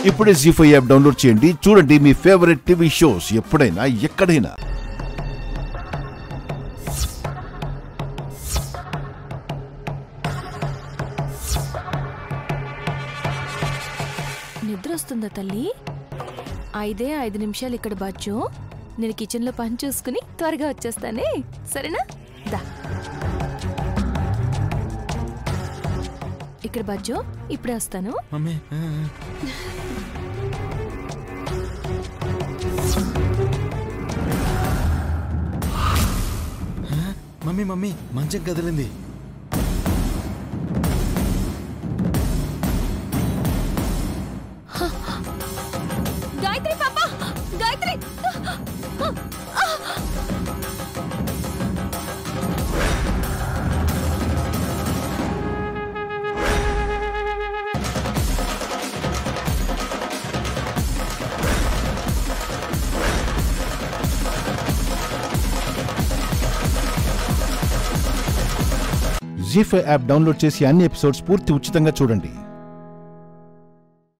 ఇప్పుడే G five app download చేయండి చూడండి మీ ఫేవరెట్ టీవీ షోస్ ఎప్పుడైనా ఎక్కడైనా నిద్ర వస్తుందా తల్లి ఐదే ఐదు నిమిషాలు ఇక్కడ బజ్జు నేను కిచెన్లో పని చూసుకుని త్వరగా వచ్చేస్తానే సరేనా దా ఇక్కడ బజ్జు ఇప్పుడే వస్తాను మమ్మీ ఆ, ఆ. ఆ, మమ్మీ మమ్మీ మంచం కదిలింది గాయత్రి పాప Gayatri Zee five app download చేసి అన్ని ఎపిసోడ్స్ పూర్తి ఉచితంగా చూడండి